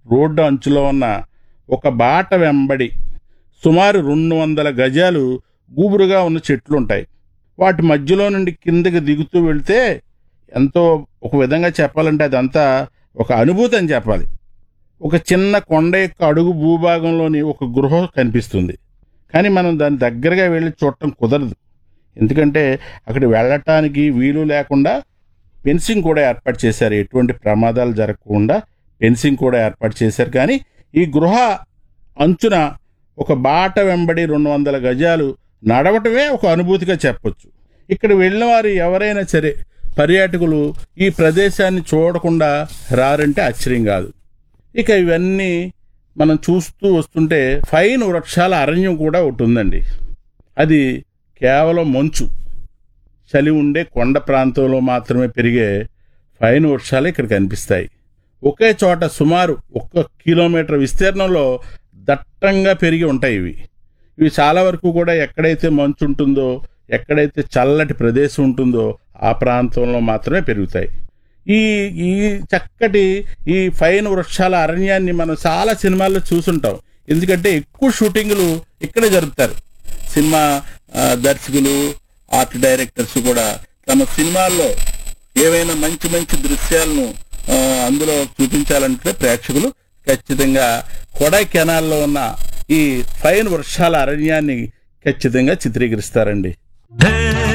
road అంచులో ఉన్న ఒక బాట వెంబడి సుమారు రెండు వందల గజాలు గుబురుగా ఉన్న చెట్లు ఉంటాయి వాటి మధ్యలో నుండి కిందకి దిగుతూ వెళ్తే ఎంతో ఒక విధంగా చెప్పాలంటే అదంతా ఒక అనుభూతి అని చెప్పాలి ఒక చిన్న కొండ యొక్క అడుగు భూభాగంలోని ఒక గృహ కనిపిస్తుంది కానీ మనం దాని దగ్గరగా వెళ్ళి చూడటం కుదరదు ఎందుకంటే అక్కడ వెళ్ళటానికి వీలు లేకుండా ఫెన్సింగ్ కూడా ఏర్పాటు చేశారు ఎటువంటి ప్రమాదాలు జరగకుండా ఫెన్సింగ్ కూడా ఏర్పాటు చేశారు కానీ ఈ గృహ అంచున ఒక బాట వెంబడి రెండు వందల గజాలు నడవటమే ఒక అనుభూతిగా చెప్పొచ్చు ఇక్కడ వెళ్ళిన వారు ఎవరైనా సరే పర్యాటకులు ఈ ప్రదేశాన్ని చూడకుండా రారంటే ఆశ్చర్యం కాదు ఇక ఇవన్నీ మనం చూస్తూ వస్తుంటే ఫైన్ వృక్షాల అరణ్యం కూడా ఒకటి ఉందండి అది కేవలం మంచు చలి ఉండే కొండ ప్రాంతంలో మాత్రమే పెరిగే ఫైన్ వృక్షాలు ఇక్కడ కనిపిస్తాయి ఒకే చోట సుమారు ఒక్క కిలోమీటర్ విస్తీర్ణంలో దట్టంగా పెరిగి ఉంటాయి ఇవి ఇవి చాలా వరకు కూడా ఎక్కడైతే మంచు ఉంటుందో ఎక్కడైతే చల్లటి ప్రదేశం ఉంటుందో ఆ ప్రాంతంలో మాత్రమే పెరుగుతాయి ఈ ఈ చక్కటి ఈ ఫైన్ వృక్షాల అరణ్యాన్ని మనం చాలా సినిమాల్లో చూసుంటాం ఎందుకంటే ఎక్కువ షూటింగ్లు ఇక్కడే జరుపుతారు సినిమా ఆ, దర్శకులు ఆర్ట్ డైరెక్టర్స్ కూడా తమ సినిమాల్లో ఏవైనా మంచి మంచి దృశ్యాలను ఆ, అందులో చూపించాలంటే ప్రేక్షకులు ఖచ్చితంగా కొడైకెనాల్లో ఉన్న ఈ ఫైన్ వృక్షాల అరణ్యాన్ని ఖచ్చితంగా చిత్రీకరిస్తారండి హే